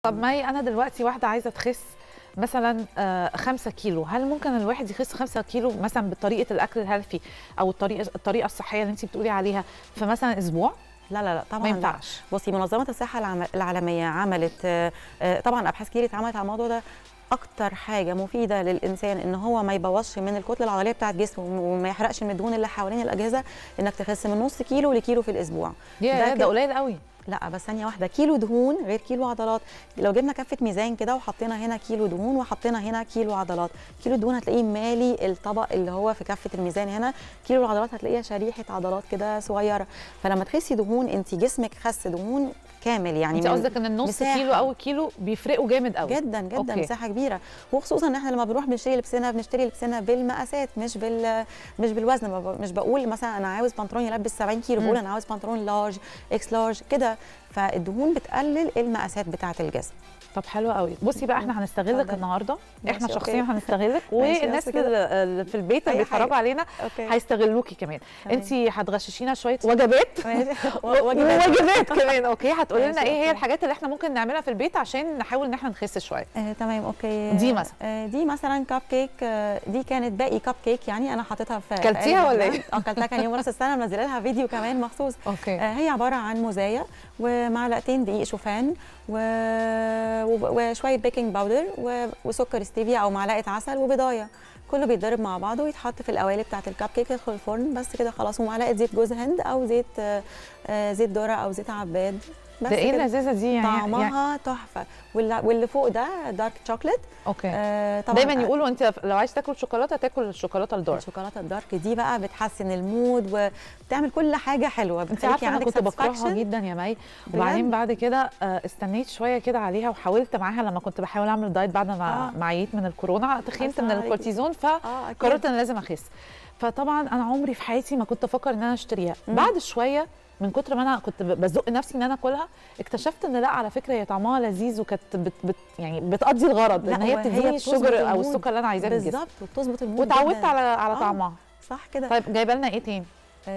طب مي انا دلوقتي واحده عايزه تخس مثلا آه، خمسة كيلو هل ممكن الواحد يخس خمسة كيلو مثلا بطريقه الاكل الهيلثي او الطريقه الطريقه الصحيه اللي انت بتقولي عليها في مثلا اسبوع لا لا لا طبعا ما لا. ينفعش بصي منظمه الصحه العم- العالميه عملت آه، آه، طبعا ابحاث كتير اتعملت على الموضوع ده اكتر حاجه مفيده للانسان ان هو ما يبوظش من الكتله العضليه بتاعه جسمه وما يحرقش من الدهون اللي حوالين الاجهزه انك تخس من نص كيلو لكيلو في الاسبوع يا ده ده, كده. قليل قوي لا بس ثانيه واحده كيلو دهون غير كيلو عضلات لو جبنا كفه ميزان كده وحطينا هنا كيلو دهون وحطينا هنا كيلو عضلات كيلو دهون هتلاقيه مالي الطبق اللي هو في كفه الميزان هنا كيلو العضلات هتلاقيها شريحه عضلات كده صغيره فلما تخسي دهون انت جسمك خس دهون كامل يعني انت من- قصدك ان النص مساحة. كيلو او كيلو بيفرقوا جامد قوي جدا جدا أوكي. أوكي. مساحه كبيره وخصوصا ان احنا لما بنروح بنشتري لبسنا بنشتري لبسنا بالمقاسات مش بال مش بالوزن ما ب- مش بقول مثلا انا عاوز بنطلون يلبس 70 كيلو مم. بقول انا عاوز بنطلون لارج اكس لارج كده فالدهون بتقلل المقاسات بتاعه الجسم طب حلو قوي بصي بقى احنا هنستغلك اتفضلي. الناس ماشي، احنا أوكي. شخصيا هنستغلك ماشي، والناس بس كده. اللي اللي في البيت اللي أي بيتفرجوا حاجة. علينا اوكي هيستغلوكي كمان تمام. انت هتغششينا شويه وجبات ماشي. وجبات وجبات كمان اوكي هتقولي لنا ماشي، ايه هي أوكي. الحاجات اللي احنا ممكن نعملها في البيت عشان نحاول ان احنا نخس شويه آه، تمام اوكي دي مثلا. آه، دي مثلا كاب كيك آه، دي كانت باقي كاب كيك يعني انا حاططها في كلتيها في ولا علبة. إيه؟ اه كلتها كان يوم راس السنه منزله لها فيديو كمان مخصوص اوكي آه، هي عباره عن موزايه ومعلقتين دقيق شوفان و... وب- وشويه بيكنج باودر و... وسكر ستيفيا او معلقه عسل وبضايه كله بيتضرب مع بعضه ويتحط في القوالب بتاعه الكب كيك يدخل الفرن بس كده خلاص ومعلقه زيت جوز هند او زيت آه، آه، زيت ذره او زيت عباد بس ده ايه كده. اللذاذه دي يعني, يعني طعمها تحفه واللي, واللي فوق ده دارك شوكليت اوكي آه طبعا دايما يقولوا انت لو عايز تاكل شوكولاته تاكل الشوكولاته الدارك الشوكولاته الدارك دي بقى بتحسن المود وبتعمل كل حاجه حلوه انت بتخليكي عارفه انا عندك كنت بكرهها satisfaction. جدا يا مي وبعدين بعد كده آه، استنيت شويه كده عليها وحاولت معاها لما كنت بحاول اعمل دايت بعد ما آه. ما عييت من الكورونا تخنت من عليكي. الكورتيزون ف اه أكيد. قررت ان لازم اخس فطبعا انا عمري في حياتي ما كنت افكر ان انا اشتريها مم. بعد شويه من كتر ما انا كنت ب- بزق نفسي ان انا اكلها اكتشفت ان لا على فكره هي طعمها لذيذ وكانت بت بت يعني بتقضي الغرض لا، ان هي وهي بتديني بتظبط الشجر او المود. السكر اللي انا عايزاه في الجسم بالظبط وبتظبط المود واتعودت جداً. على على آه. طعمها صح كده طيب جايبه لنا ايه تاني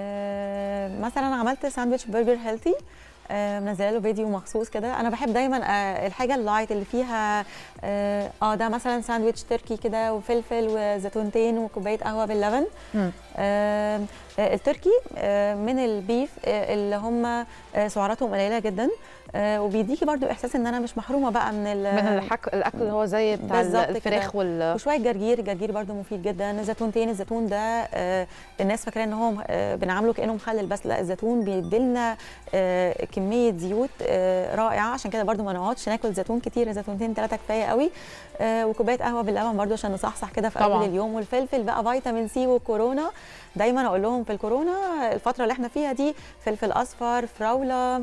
آه مثلا عملت ساندويتش برجر هيلثي آه منزله له فيديو مخصوص كده انا بحب دايما آه الحاجه اللايت اللي فيها اه, آه ده مثلا ساندويتش تركي كده وفلفل وزيتونتين وكوبايه قهوه باللبن مم. آه آه، التركي آه من البيف آه اللي هم آه سعراتهم قليله جدا آه وبيديكي برضو احساس ان انا مش محرومه بقى من ال- من الحك... الاكل اللي هو زي بتاع بالظبط كده. الفراخ وال وشويه جرجير الجرجير برده مفيد جدا الزيتونتين الزيتون ده آه الناس فاكره ان هو آه بنعامله كانه مخلل بس لا الزيتون بيديلنا آه كميه زيوت آه رائعه عشان كده برده ما نقعدش ناكل زيتون كتير زيتونتين ثلاثه كفايه قوي آه وكوبايه قهوه باللبن برده عشان نصحصح كده في طبعاً. اول اليوم والفلفل بقى فيتامين سي والكورونا دايما اقول لهم في الكورونا الفتره اللي احنا فيها دي فلفل اصفر فراوله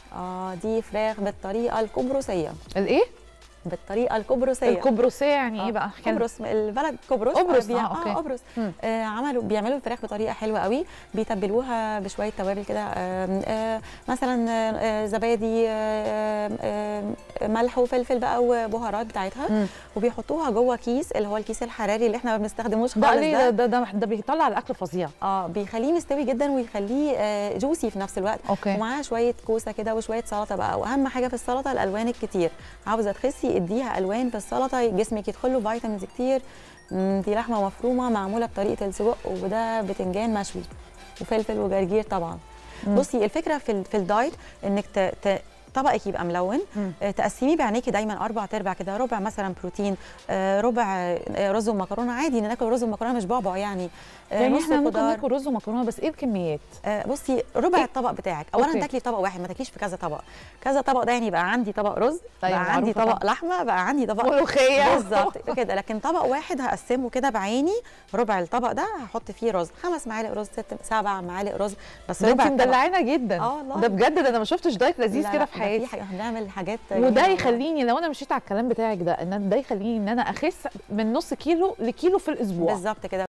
اه دي فراخ بالطريقه القبرصيه الايه بالطريقه القبرصيه القبرصيه يعني ايه آه، بقى كان- قبرص البلد قبرص قبرص، بيع- آه، أوكي. اه قبرص مم. آه عملوا بيعملوا الفراخ بطريقه حلوه قوي بيتبلوها بشويه توابل كده آه آه مثلا آه آه، زبادي آه آه آه، ملح وفلفل بقى وبهارات بتاعتها مم. وبيحطوها جوه كيس اللي هو الكيس الحراري اللي احنا ما بنستخدموش ده خالص ليه ده ده ده, ده بيطلع الاكل فظيع اه بيخليه مستوي جدا ويخليه آه جوسي في نفس الوقت اوكي ومعاها شويه كوسه كده وشويه سلطه بقى واهم حاجه في السلطه الالوان الكتير عاوزه تخسي اديها الوان في السلطه جسمك يدخل له فيتامينز كتير مم، دي لحمه مفرومه معموله بطريقه السجق وده بتنجان مشوي وفلفل وجرجير طبعا مم. بصي الفكره في ال- في الدايت انك ت... ت... طبقك يبقى ملون مم. آه، تقسميه بعينيكي دايما اربع تربع كده ربع مثلا بروتين آه، ربع آه، رز ومكرونه عادي ناكل رز ومكرونه مش بعبع يعني آه، يعني نص احنا ممكن خضار. ناكل رز ومكرونه بس ايه الكميات آه، بصي ربع إيه؟ الطبق بتاعك اولا أوكي. تاكلي في طبق واحد ما تاكليش في كذا طبق كذا طبق ده يعني بقى عندي طبق رز أيوة، بقى عندي معروفة طبق لحمه بقى عندي طبق ملوخيه بالظبط كده لكن طبق واحد هقسمه كده بعيني ربع الطبق ده هحط فيه رز خمس معالق رز ست سبع معالق رز بس ده انت ربع الطبق مدلعانا جدا آه والله. ده بجد ده انا ما شفتش دايت لذيذ لا، كده لا، في ده حياتي حاجة- هنعمل حاجات وده جميلة. يخليني لو انا مشيت على الكلام بتاعك ده ان ده يخليني ان انا اخس من نص كيلو لكيلو في الاسبوع بالظبط كده